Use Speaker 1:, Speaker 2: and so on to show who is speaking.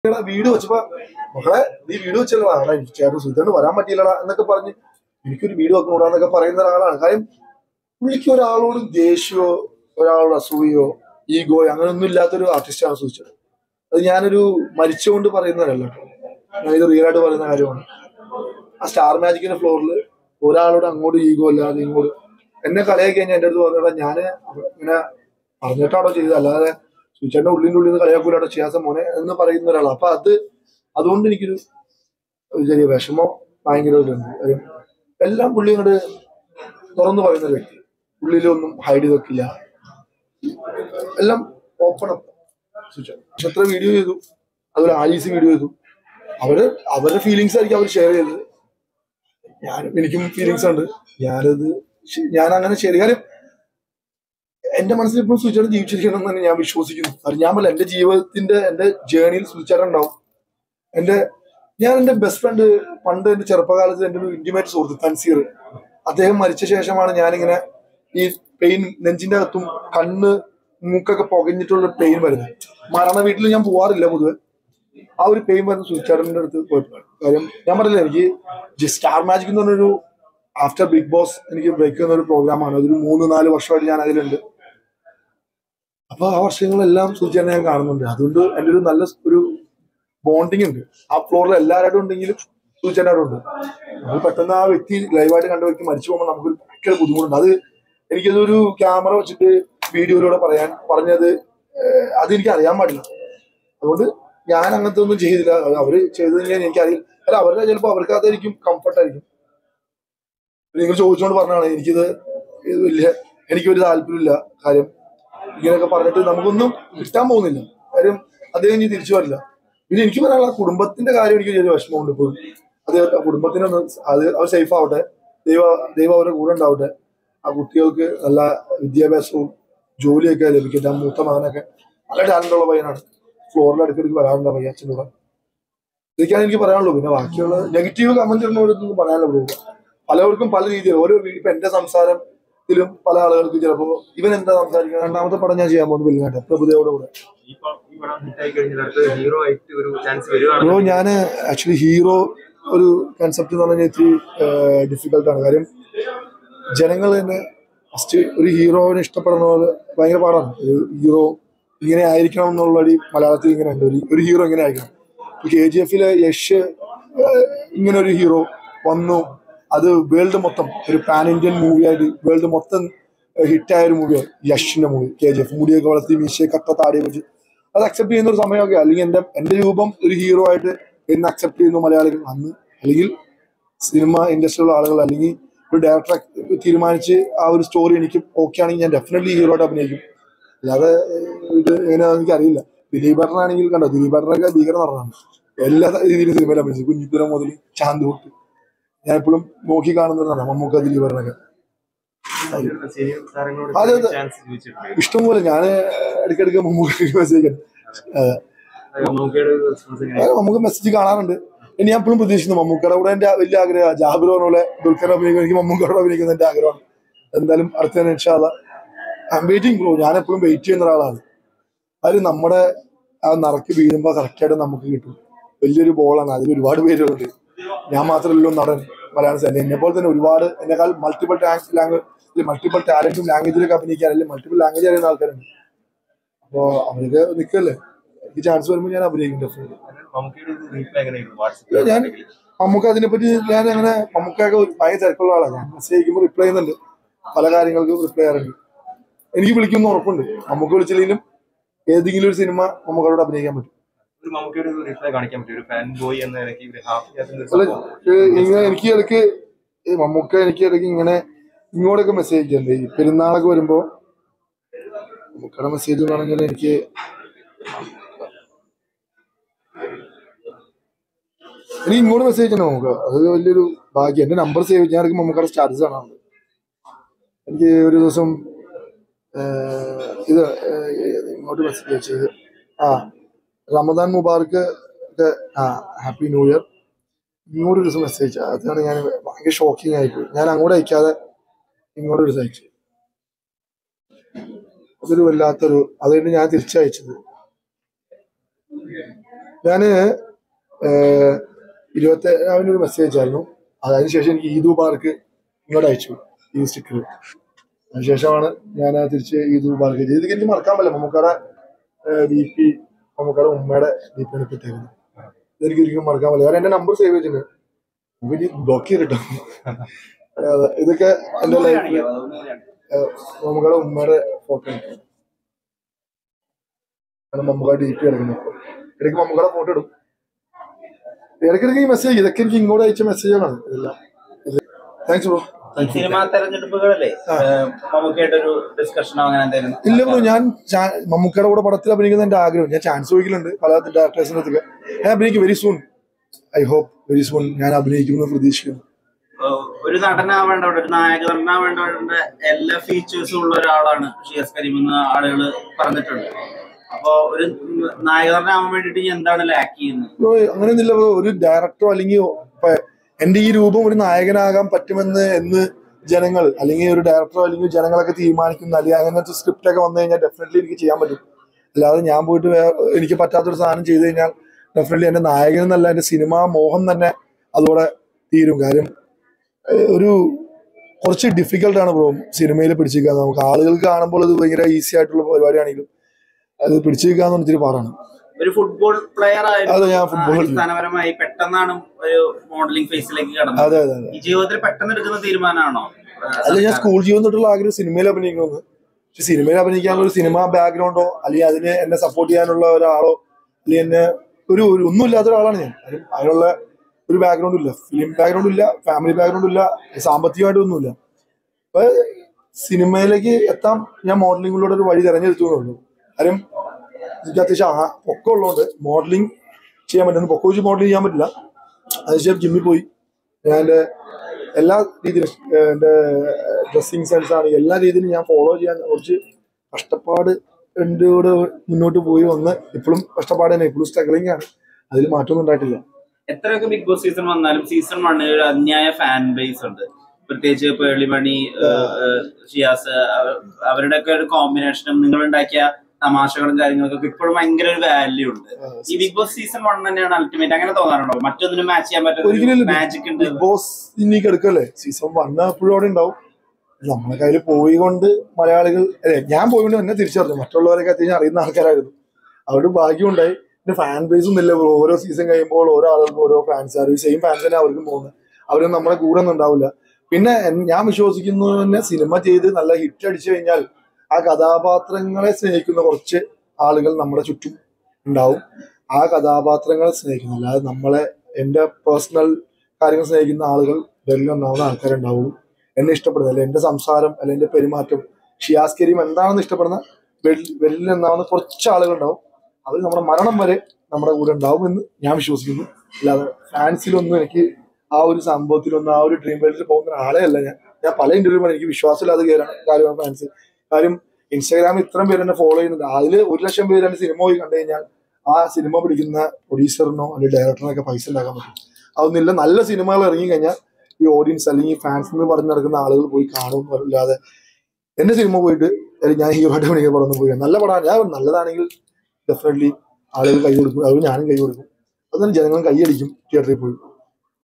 Speaker 1: വീട് വെച്ചപ്പോ മകളെ നീ വീട് വെച്ചല്ലടാ അവിടെ ചേട്ടൻ സുധേണ് വരാൻ പറ്റിയില്ലടാ എന്നൊക്കെ പറഞ്ഞ് എനിക്കൊരു വീട് വെക്കണോടാ എന്നൊക്കെ പറയുന്ന ഒരാളാണ് കാര്യം പുള്ളിക്ക് ഒരാളോട് ദേഷ്യമോ ഒരാളോട് അസൂയോ ഈഗോ അങ്ങനെയൊന്നും ഇല്ലാത്തൊരു ആർട്ടിസ്റ്റാണ് സൂചിച്ചത് അത് ഞാനൊരു മരിച്ചുകൊണ്ട് പറയുന്നതല്ല കേട്ടോ ഞാൻ ഇത് റിയൽ ആയിട്ട് പറയുന്ന കാര്യമാണ് ആ സ്റ്റാർ മാജിക്കിന്റെ ഫ്ലോറിൽ ഒരാളോട് അങ്ങോട്ട് ഈഗോ അല്ലാതെ ഇങ്ങോട്ട് എന്നെ കളിയാക്കി കഴിഞ്ഞാൽ എൻ്റെ അടുത്ത് പറഞ്ഞാൽ ഞാന് ഇങ്ങനെ പറഞ്ഞിട്ടാണോ ചെയ്തത് അല്ലാതെ സൂചിച്ചേട്ടൻ്റെ ഉള്ളിൻ്റെ ഉള്ളിൽ നിന്ന് കളിയാക്കൂലാട്ടോ ചെയ്യാത്ത മോനെ എന്ന് പറയുന്ന ഒരാളാണ് അപ്പൊ അത് അതുകൊണ്ട് എനിക്കൊരു ഒരു ചെറിയ വിഷമോ ഭയങ്കര ഇതുണ്ട് കാര്യം എല്ലാം പുള്ളി അങ്ങോട്ട് തുറന്നു പറയുന്ന ഒരു വ്യക്തി ഉള്ളിലൊന്നും ഹൈഡ് ചെയ്ത് വെക്കില്ല എല്ലാം ഓപ്പൺ അപ്പ് നക്ഷത്ര വീഡിയോ ചെയ്തു അതുപോലെ ആലീസ് വീഡിയോ ചെയ്തു അവര് അവരുടെ ഫീലിങ്സ് ആയിരിക്കും അവർ ഷെയർ ചെയ്തത് ഞാനും എനിക്കും ഫീലിങ്സ് ഉണ്ട് ഞാനത് ശ- ഞാൻ അങ്ങനെ ശരി കാര്യം എന്റെ മനസ്സിൽ ഇപ്പോഴും സുചേട്ടൻ ജീവിച്ചിരിക്കണം എന്ന് തന്നെ ഞാൻ വിശ്വസിക്കുന്നു അത് ഞാൻ പറയില്ല എന്റെ ജീവിതത്തിന്റെ എന്റെ ജേണിയിൽ സുചേട്ടൻ ഉണ്ടാവും എന്റെ ഞാൻ എന്റെ ബെസ്റ്റ് ഫ്രണ്ട് പണ്ട് എന്റെ ചെറുപ്പകാലത്ത് എന്റെ ഒരു ഇന്റിമേറ്റ് സുഹൃത്ത് തൻസീർ അദ്ദേഹം മരിച്ച ശേഷമാണ് ഞാനിങ്ങനെ ഈ പെയിൻ നെഞ്ചിന്റെ അകത്തും കണ്ണ് മൂക്കൊക്കെ പുകഞ്ഞിട്ടുള്ള പെയിൻ വരുന്നത് മരണ വീട്ടിൽ ഞാൻ പോവാറില്ല പൊതുവെ ആ ഒരു പെയിൻ വരുന്ന സുചേട്ടന്റെ അടുത്ത് പോയപ്പോഴാണ് കാര്യം ഞാൻ പറഞ്ഞില്ല എനിക്ക് ജി- സ്റ്റാർ മാജിക് എന്ന് പറഞ്ഞൊരു ആഫ്റ്റർ ബിഗ് ബോസ് എനിക്ക് ബ്രേക്ക് ചെയ്യുന്ന ഒരു പ്രോഗ്രാമാണ് അതൊരു മൂന്ന് നാല് വർഷമായിട്ട് ഞാൻ അതിലുണ്ട് അപ്പൊ ആ വർഷങ്ങളെല്ലാം സൂചിച്ചേട്ടനെ ഞാൻ കാണുന്നുണ്ട് അതുകൊണ്ട് എൻ്റെ ഒരു നല്ല സ് ഒരു ബോണ്ടിങ് ഉണ്ട് ആ ഫ്ലോറിൽ എല്ലാവരും ഉണ്ടെങ്കിലും സൂചിച്ചേട്ടനും ഉണ്ട് അത് പെട്ടെന്ന് ആ വ്യക്തി ലൈവായിട്ട് കണ്ട വ്യക്തി മരിച്ചു പോകുമ്പോൾ നമുക്കൊരു ഭയങ്കര ബുദ്ധിമുട്ടുണ്ട് അത് എനിക്കതൊരു ക്യാമറ വെച്ചിട്ട് വീഡിയോയിലൂടെ പറയാൻ പറഞ്ഞത് ഏഹ്, അതെനിക്ക് അറിയാൻ പാടില്ല അതുകൊണ്ട് ഞാൻ അങ്ങനത്തെ ഒന്നും ചെയ്തില്ല അത് അവര് ചെയ്തത് ഞാൻ എനിക്കറിയില്ല അല്ല അവരുടെ ചിലപ്പോൾ അവർക്ക് അതായിരിക്കും കംഫർട്ട് ആയിരിക്കും നിങ്ങൾ ചോദിച്ചുകൊണ്ട് പറഞ്ഞാണ് എനിക്കിത് ഇത് വലിയ എനിക്കൊരു താല്പര്യമില്ല കാര്യം ഇങ്ങനെയൊക്കെ പറഞ്ഞിട്ട് നമുക്കൊന്നും കിട്ടാൻ പോകുന്നില്ല കാര്യം അദ്ദേഹം ഇനി തിരിച്ചു വരില്ല പിന്നെ എനിക്ക് പറയാനുള്ള ആ കുടുംബത്തിന്റെ കാര്യം എനിക്ക് ചെറിയ വിഷമമുണ്ട് ഇപ്പോഴും അത് ആ കുടുംബത്തിനൊന്ന് അത് അവർ സേഫ് ആവട്ടെ ദൈവ ദൈവം അവരുടെ കൂടെ ഉണ്ടാവട്ടെ ആ കുട്ടികൾക്ക് നല്ല വിദ്യാഭ്യാസവും ജോലിയൊക്കെ ലഭിക്കട്ടെ ആ മൂത്ത മകനൊക്കെ നല്ല ടാലന്റ് ഉള്ള പയ്യനാണ് ഫ്ലോറിൽ ഇടയ്ക്കിടയ്ക്ക് വരാറുണ്ട് പയ്യ അച്ഛൻ്റെ കൂടെ ഇതൊക്കെയാണ് എനിക്ക് പറയാനുള്ളൂ പിന്നെ ബാക്കിയുള്ള നെഗറ്റീവ് കമന്റ് ഇടുന്നവരൊന്നും പറയാനുള്ള പോകുക പലവർക്കും പല രീതിയിൽ ഓരോ വീ- ഇപ്പൊ എന്റെ സംസാരത്തിലും പല ആളുകൾക്ക് ചിലപ്പോ ഇവൻ എന്താ സംസാരിക്കുന്നത് രണ്ടാമത്തെ പടം ഞാൻ ചെയ്യാൻ പോകുന്നു വില്ലുനാട്ടെ പ്രഭുദേവയുടെ കൂടെ
Speaker 2: ഈ പ- ഈ പടം ഹിറ്റായി കഴിഞ്ഞാൽ അടുത്ത് ഹീറോ ആയിട്ട് ഒരു ചാൻസ് വരുവാണ്
Speaker 1: ബ്രോ ഞാൻ ആക്ച്വലി ഹീറോ ഒരു കൺസെപ്റ്റ് എന്ന് പറഞ്ഞാൽ ഇത്തിരി ഡിഫിക്കൽട്ടാണ് കാര്യം ജനങ്ങൾ തന്നെ ഫസ്റ്റ് ഒരു ഹീറോവിനെ ഇഷ്ടപ്പെടുന്ന പോലെ ഭയങ്കര പാടാണ് ഒരു ഹീറോ ഇങ്ങനെ ആയിരിക്കണം എന്നുള്ള ഒരു മലയാളത്തിൽ ഇങ്ങനെ ഉണ്ട് ഒരു ഒരു ഹീറോ ഇങ്ങനെ ആയിരിക്കണം കെ ജി എഫിലെ യഷ് ഏഹ്, ഇങ്ങനെ ഒരു ഹീറോ വന്നു അത് വേൾഡ് മൊത്തം ഒരു പാൻ ഇന്ത്യൻ മൂവി ആയിട്ട് വേൾഡ് മൊത്തം ഹിറ്റായ ഒരു മൂവിയാണ് യഷിന്റെ മൂവി കെ ജി എഫ് മുടിയൊക്കെ വളർത്തി മീശയെ കട്ട താടിയെ വെച്ച് അത് അക്സെപ്റ്റ് ചെയ്യുന്ന ഒരു സമയമൊക്കെ അല്ലെങ്കിൽ എന്റെ എന്റെ രൂപം ഒരു ഹീറോ ആയിട്ട് എന്ന് അക്സെപ്റ്റ് ചെയ്യുന്നു മലയാളികൾ അന്ന് അല്ലെങ്കിൽ സിനിമ ഇൻഡസ്ട്രിയിലുള്ള ആളുകൾ അല്ലെങ്കിൽ ഒരു ഡയറക്ടർ തീരുമാനിച്ച് ആ ഒരു സ്റ്റോറി എനിക്ക് ഓക്കെ ആണെങ്കിൽ ഞാൻ ഡെഫിനറ്റ്ലി ഹീറോ ആയിട്ട് അഭിനയിക്കും അല്ലാതെ ഏഹ്, ഇത് എങ്ങനെയാണെന്ന് എനിക്ക് അറിയില്ല ദിലീപ് ഏട്ടനാണെങ്കിൽ കണ്ടോ ദിലീപ് ഏട്ടനൊക്കെ ഭീകര നടനാണ് എല്ലാ രീതിയിലും സിനിമയിൽ അഭിനയിച്ചു കുഞ്ഞിപ്പുരം മുതൽ ചാന്ത് തൊട്ട് ഞാൻ എപ്പോഴും നോക്കി കാണുന്ന ഒരു നടനാണ് മമ്മൂക്ക ദിലീപ് ഏട്ടനൊക്കെ
Speaker 2: സീനിയർ താരങ്ങളോട്
Speaker 1: അതെ, അതെ.
Speaker 2: ചാൻസ് ചോദിച്ചിട്ടുണ്ട്
Speaker 1: ഇഷ്ടംപോലെ ഞാൻ ഇടയ്ക്കിടയ്ക്ക് മമ്മൂക്ക മെസ്സേജ്
Speaker 2: മമ്മൂക്കയുടെ റെസ്പോൺസ് എങ്ങനെ
Speaker 1: നമുക്ക് മെസ്സേജ് കാണാറുണ്ട് ഇനി ഞാൻ എപ്പോഴും പ്രതീക്ഷിക്കുന്നു മമ്മൂക്കയുടെ കൂടെ എന്റെ വലിയ ആഗ്രഹം ജാബിർ പറഞ്ഞ പോലെ ദുൽഖർ അഭിനയിക്കും എനിക്ക് മമ്മൂക്കയുടെ അഭിനയിക്കുന്ന എന്റെ ആഗ്രഹമാണ് എന്തായാലും അടുത്ത തന്നെ ഇൻഷാല്ല ഐ വെയിറ്റിംഗ് ബ്രോ ഞാൻ എപ്പോഴും വെയിറ്റ് ചെയ്യുന്ന ഒരാളാണ് അത് നമ്മുടെ ആ നറക്ക് വീഴുമ്പോൾ കറക്റ്റായിട്ട് നമുക്ക് കിട്ടും വലിയൊരു ബോളാണ് അതിൽ ഒരുപാട് പേരുകളുണ്ട് ഞാൻ മാത്രമല്ലല്ലോ നടൻ മലയാള സിനിമ എന്നെ പോലെ തന്നെ ഒരുപാട് എന്നെക്കാൾ മൾട്ടിപ്പിൾ ലാംഗ്വേജ് മൾട്ടിപ്പിൾ ടാലന്റും ലാംഗ്വേജിലൊക്കെ അഭിനയിക്കാൻ അല്ലെങ്കിൽ മൾട്ടിപ്പിൾ ലാംഗ്വേജ് അറിയുന്ന ആൾക്കാരുണ്ട് അപ്പോൾ അവരൊക്കെ നിൽക്കല്ലേ എനിക്ക് ചാൻസ് വരുമ്പോൾ ഞാൻ അഭിനയിക്കും ഡെഫിനറ്റ്ലി
Speaker 2: മമ്മൂക്കയുടെ റീപ്ലൈ എങ്ങനെയായിരുന്നു
Speaker 1: ഇല്ല,
Speaker 2: വാട്സപ്പിൽ
Speaker 1: ഞാൻ മമ്മൂക്ക അതിനെപ്പറ്റി ഞാൻ അങ്ങനെ മമ്മൂക്കൊക്കെ ഒരു ഭയങ്കര തിരക്കുള്ള ആളാണ് ഞാൻ മെസ്സേജ് അയക്കുമ്പോൾ റിപ്ലൈ ചെയ്യുന്നുണ്ട് പല കാര്യങ്ങൾക്കും റിപ്ലൈ ചെയ്യാറുണ്ട് എനിക്ക് വിളിക്കുന്ന ഉറപ്പുണ്ട് മമ്മൂക്ക വിളിച്ചില്ലെങ്കിലും ഏതെങ്കിലും ഒരു സിനിമ മമ്മൂക്കയോട് അഭിനയിക്കാൻ പറ്റും
Speaker 2: ഒരു മമ്മൂക്കയുടെ ഒരു റീപ്ലൈ കാണിക്കാൻ പറ്റും ഒരു ഫാൻ ബോയ് എന്ന നിലയ്ക്ക് ഇവര് ഹാപ്പി ആക്കുന്ന ഒരു
Speaker 1: അല്ല
Speaker 2: സംഭവം
Speaker 1: ഏഹ് ഇങ്ങനെ എനിക്ക് ഇടയ്ക്ക് ഈ മമ്മൂക്ക എനിക്ക് ഇടയ്ക്ക് ഇങ്ങനെ ഇങ്ങോട്ടൊക്കെ മെസ്സേജ് അയക്കുന്നുണ്ട് ഈ പെരുന്നാളൊക്കെ വരുമ്പോ മമ്മൂക്കയുടെ മെസ്സേജ് എന്ന് പറഞ്ഞാൽ എനിക്ക് എനിക്ക് ഇങ്ങോട്ട് മെസ്സേജ് ചെയ്യണം നമുക്ക് അത് വലിയൊരു ഭാഗ്യം എന്റെ നമ്പർ സേവ് ഞാൻ ഇടയ്ക്ക് മമ്മൂക്കയുടെ സ്റ്റാറ്റസ് കാണാറുണ്ട് എനിക്ക് ഒരു ദിവസം ഏഹ്, ഇത് ഏഹ്, ഇങ്ങോട്ട് മെസ്സേജ് അയച്ചത് ആ റമദാൻ മുബാർക്ക് ഒക്കെ ആ ഹാപ്പി ന്യൂ ഇയർ ഇങ്ങോട്ട് ഒരു ദിവസം മെസ്സേജ് അതാണ് ഞാൻ ഭയങ്കര ഷോക്കിംഗ് ആയിപ്പോയി ഞാൻ അങ്ങോട്ട് അയക്കാതെ ഇങ്ങോട്ട് ഒരു അയച്ചു അതൊരു വല്ലാത്തൊരു അത് കഴിഞ്ഞ് ഞാൻ തിരിച്ചയച്ചത് ഞാന് ഏഹ്, ഇരുപത്തി അവനൊരു മെസ്സേജ് അയച്ചായിരുന്നു അതിനുശേഷം എനിക്ക് ഈദ് മുബാർക്ക് ഇങ്ങോട്ട് അയച്ചു ഈ സ്റ്റിക്കർ അതിനുശേഷമാണ് ഞാൻ ആ തിരിച്ച് ഈദ് മുബാർക്ക് ചെയ്തത് ഇതൊക്കെ എനിക്ക് മറക്കാൻ പറ്റില്ല മമ്മൂക്കാടെ ഡി പി മമ്മൂക്കാടെ ഉമ്മയുടെ ഡി പി ആണ് ഇട്ടേക്കുന്നത് ഇതെനിക്ക് ഒരിക്കലും മറക്കാൻ പറ്റില്ല കാരണം എന്റെ നമ്പർ സേവ് ചെയ്തിട്ടുണ്ട് നമുക്ക് ഇനി ബ്ലോക്ക് ചെയ്തിട്ടോ അതെ, ഇതൊക്കെ എന്റെ ലൈഫിൽ മമ്മൂക്കാടെ ഉമ്മയുടെ ഫോട്ടോ ഉണ്ട് കാരണം മമ്മൂക്കാടെ ഡി പി എടുക്കുന്നത് ഇടയ്ക്ക് മമ്മൂക്കാടെ ഫോട്ടോ ഇടും ഇടയ്ക്കിടയ്ക്ക് ഈ മെസ്സേജ് ഇതൊക്കെ എനിക്ക് ഇങ്ങോട്ട് അയച്ച മെസ്സേജുകളാണ് ഇതെല്ലാം താങ്ക്സ് ബ്രോ താങ്ക് യു
Speaker 3: സിനിമാ തെരഞ്ഞെടുപ്പുകളല്ലേ മമ്മൂക്കായിട്ടൊരു ഡിസ്കഷനോ അങ്ങനെ എന്തെങ്കിലും
Speaker 1: ഇല്ല ബ്രോ ഞാൻ ചാ- മമ്മൂക്കയുടെ കൂടെ പടത്തിൽ അഭിനയിക്കുന്ന എന്റെ ആഗ്രഹം ഞാൻ ചാൻസ് ചോദിക്കലുണ്ട് പല ഡയറക്ടേഴ്സിന്റെ അടുത്തൊക്കെ ഞാൻ അഭിനയിക്കും very soon I hope very soon ഞാൻ അഭിനയിക്കുമെന്ന് പ്രതീക്ഷിക്കുന്നു
Speaker 3: ഏഹ് ഒരു നടനാവേണ്ടവിടെ ഒരു നായക നടനാവേണ്ടവിടെ എല്ലാ ഫീച്ചേഴ്സും ഉള്ള ഒരാളാണ് ഷിയാസ് കരീം എന്ന് ആളുകൾ പറഞ്ഞിട്ടുണ്ട് അപ്പൊ ഒരു നായക നടനാവാൻ വേണ്ടിട്ട് ഇനി എന്താണ് ലാക്ക് ചെയ്യുന്നത്
Speaker 1: ബ്രോ അങ്ങനെയൊന്നുമില്ല ബ്രോ ഒരു ഡയറക്ടറോ അല്ലെങ്കിൽ ഇപ്പൊ എന്റെ ഈ രൂപം ഒരു നായകനാകാൻ പറ്റുമെന്ന് എന്ന് ജനങ്ങൾ അല്ലെങ്കിൽ ഒരു ഡയറക്ടറോ അല്ലെങ്കിൽ ജനങ്ങളൊക്കെ തീരുമാനിക്കുന്ന അല്ലെങ്കിൽ അങ്ങനത്തെ സ്ക്രിപ്റ്റ് ഒക്കെ വന്നു കഴിഞ്ഞാൽ ഡെഫിനറ്റ്ലി എനിക്ക് ചെയ്യാൻ പറ്റും അല്ലാതെ ഞാൻ പോയിട്ട് വേറെ എനിക്ക് പറ്റാത്തൊരു സാധനം ചെയ്തു കഴിഞ്ഞാൽ ഡെഫിനറ്റ്ലി എന്റെ നായകൻ എന്നല്ല എന്റെ സിനിമാ മോഹം തന്നെ അതോടെ തീരും കാര്യം ഏഹ് ഒരു കുറച്ച് ഡിഫിക്കൽട്ടാണ് ബ്രോ സിനിമയിൽ പിടിച്ചിരിക്കാൻ നമുക്ക് ആളുകൾക്ക് കാണുമ്പോൾ അത് ഭയങ്കര ഈസി ആയിട്ടുള്ള പരിപാടിയാണെങ്കിലും അത് പിടിച്ചിരിക്കാന്ന് ഇത്തിരി പാടാണ്
Speaker 3: ഒരു ഫുട്ബോൾ പ്ലെയർ
Speaker 1: അതെ,
Speaker 3: ആയിരുന്നു
Speaker 1: ഞാൻ football കളിക്കും.
Speaker 3: അടിസ്ഥാനപരമായി പെട്ടെന്നാണ് ഒരു മോഡലിംഗ് ഫേസിലേക്ക് കടന്നത്
Speaker 1: അതെ അതെ അതെ
Speaker 3: ഈ ജീവിതത്തിൽ പെട്ടെന്ന് എടുക്കുന്ന തീരുമാനമാണോ
Speaker 1: അല്ല ഞാൻ സ്കൂൾ ജീവിതം തൊട്ടുള്ള ആഗ്രഹം സിനിമയിൽ അഭിനയിക്കണമെന്ന് പക്ഷെ സിനിമയിൽ അഭിനയിക്കാനുള്ള ഒരു സിനിമ ബാക്ക്ഗ്രൗണ്ടോ അല്ലെങ്കിൽ അതിന് എന്നെ സപ്പോർട്ട് ചെയ്യാനുള്ള ഒരാളോ അല്ലെങ്കിൽ എന്നെ ഒരു ഒരു ഒന്നുമില്ലാത്ത ഒരാളാണ് ഞാൻ അതിന് അതിനുള്ള ഒരു ബാക്ക്ഗ്രൗണ്ടും ഇല്ല ഫിലിം ബാക്ക്ഗ്രൗണ്ടും ഇല്ല ഫാമിലി ബാക്ക്ഗ്രൗണ്ടും ഇല്ല സാമ്പത്തികമായിട്ട് ഒന്നുമില്ല അപ്പൊ സിനിമയിലേക്ക് എത്താൻ ഞാൻ മോഡലിങ്ങിലൂടെ ഒരു വഴി തെരഞ്ഞെടുത്തു എന്നുള്ളൂ കാര്യം എനിക്ക് അത്യാവശ്യം ആ പൊക്കം ഉള്ളതുകൊണ്ട് മോഡലിംഗ് ചെയ്യാൻ പറ്റുന്നു പൊക്കം വെച്ച് മോഡലിംഗ് ചെയ്യാൻ പറ്റില്ല അതിനുശേഷം ജിമ്മിൽ പോയി ഞാൻ എൻ്റെ എല്ലാ രീതിയിലും ഏഹ് എൻ്റെ ഡ്രസ്സിങ് സെൻസ് ആണ് എല്ലാ രീതിയിലും ഞാൻ ഫോളോ ചെയ്യാൻ കുറച്ച് കഷ്ടപ്പാട് എൻ്റെ കൂടെ മുന്നോട്ട് പോയി വന്ന് ഇപ്പോഴും കഷ്ടപ്പാട് തന്നെ ഇപ്പോഴും സ്ട്രഗിളിംഗ് ആണ് അതിൽ മാറ്റമൊന്നും ഉണ്ടായിട്ടില്ല
Speaker 3: എത്രയൊക്കെ ബിഗ് ബോസ് സീസൺ വന്നാലും സീസൺ വണ്ണിൽ ഒരു അന്യായ ഫാൻ ബേസ് ഉണ്ട് പ്രത്യേകിച്ച് പേളിമണി ഷിയാസ് അവ- അവരുടെയൊക്കെ ഒരു കോമ്പിനേഷനും നിങ്ങൾ ഉണ്ടാക്കിയ തമാശകളും കാര്യങ്ങൾക്കൊക്കെ ഇപ്പോഴും ഭയങ്കര ഒരു വാല്യൂ ഉണ്ട് ഈ ബിഗ് ബോസ് സീസൺ വൺ തന്നെയാണ് അൾട്ടിമേറ്റ് അങ്ങനെ തോന്നാറുണ്ടോ മറ്റൊന്നിനും മാച്ച് ചെയ്യാൻ
Speaker 1: ഒരിക്കലും
Speaker 3: പറ്റുന്ന
Speaker 1: ഇല്ല.
Speaker 3: മാജിക് ഉണ്ട്
Speaker 1: ബിഗ് ബോസ് ഇനി എടുക്കല്ലേ സീസൺ വൺ എപ്പോഴും അവിടെ ഉണ്ടാവും നമ്മളെ കയ്യിൽ പോയി കൊണ്ട് മലയാളികൾ അല്ലെ ഞാൻ പോയിക്കൊണ്ട് എന്നെ തിരിച്ചറിഞ്ഞു മറ്റുള്ളവരൊക്കെ അത്യാവശ്യം അറിയുന്ന ആൾക്കാരായിരുന്നു അവരുടെ ഭാഗ്യം ഉണ്ടായി പിന്നെ ഫാൻ ബേസ് ഒന്നും ഇല്ല ഓരോ സീസൺ കഴിയുമ്പോൾ ഓരോ ആളുകൾക്ക് ഓരോ ഫാൻസ് ആ സെയിം ഫാൻസ് തന്നെ അവർക്കും പോകുന്നത് അവരും നമ്മുടെ കൂടെ ഒന്നും ഉണ്ടാവില്ല പിന്നെ എൻ- ഞാൻ വിശ്വസിക്കുന്നു തന്നെ സിനിമ ചെയ്ത് നല്ല ഹിറ്റ് അടിച്ചു കഴിഞ്ഞാൽ ആ കഥാപാത്രങ്ങളെ സ്നേഹിക്കുന്ന കുറച്ച് ആളുകൾ നമ്മുടെ ചുറ്റും ഉണ്ടാവും ആ കഥാപാത്രങ്ങളെ സ്നേഹിക്കുന്നു അല്ലാതെ നമ്മളെ എന്റെ പേഴ്സണൽ കാര്യങ്ങൾ സ്നേഹിക്കുന്ന ആളുകൾ വെല്ലുണ്ടാവുന്ന ആൾക്കാരുണ്ടാവും എന്നെ ഇഷ്ടപ്പെടുന്ന അല്ലെ എന്റെ സംസാരം അല്ലെ എന്റെ പെരുമാറ്റം ഷിയാസ് കരീം എന്താണെന്ന് ഇഷ്ടപ്പെടുന്ന വെല്ലുണ്ടാവുന്ന കുറച്ച് ആളുകളുണ്ടാവും അവർ നമ്മുടെ മരണം വരെ നമ്മുടെ കൂടെ ഉണ്ടാവും എന്ന് ഞാൻ വിശ്വസിക്കുന്നു അല്ലാതെ ഫാൻസിലൊന്നും എനിക്ക് ആ ഒരു സംഭവത്തിലൊന്നും ആ ഒരു ഡ്രീം വേൾഡിൽ പോകുന്ന ഒരാളെ അല്ല ഞാൻ ഞാൻ പല ഇന്റർവ്യൂ എനിക്ക് വിശ്വാസമില്ലാതെ കയറാണ് കാര്യമാണ് ഫാൻസ് കാര്യം ഇൻസ്റ്റാഗ്രാമിൽ ഇത്രയും പേര് എന്നെ ഫോളോ ചെയ്യുന്നുണ്ട് അതിൽ ഒരു ലക്ഷം പേര് എന്റെ സിനിമ പോയി കണ്ടു കഴിഞ്ഞാൽ ആ സിനിമ പിടിക്കുന്ന പ്രൊഡ്യൂസറിനോ അല്ലെങ്കിൽ ഡയറക്ടറിനോ ഒക്കെ പൈസ ഉണ്ടാക്കാൻ പറ്റും അതൊന്നുമില്ല നല്ല സിനിമകൾ ഇറങ്ങി കഴിഞ്ഞാൽ ഈ ഓഡിയൻസ് അല്ലെങ്കിൽ ഫാൻസ് എന്ന് പറഞ്ഞ് നടക്കുന്ന ആളുകൾ പോയി കാണും അല്ലാതെ എന്റെ സിനിമ പോയിട്ട് അല്ലെങ്കിൽ ഞാൻ ഹീറോ ആയിട്ട് അഭിനയിക്കുന്ന പടം ഒന്നും പോയി കാണും. നല്ല പടമാണ് ഞാൻ നല്ലതാണെങ്കിൽ ഡെഫിനറ്റ്ലി ആളുകൾ കൈ കൊടുക്കും അത് ഞാനും കൈ കൊടുക്കും അതുതന്നെ ജനങ്ങളും കൈയടിക്കും തിയേറ്ററിൽ പോയി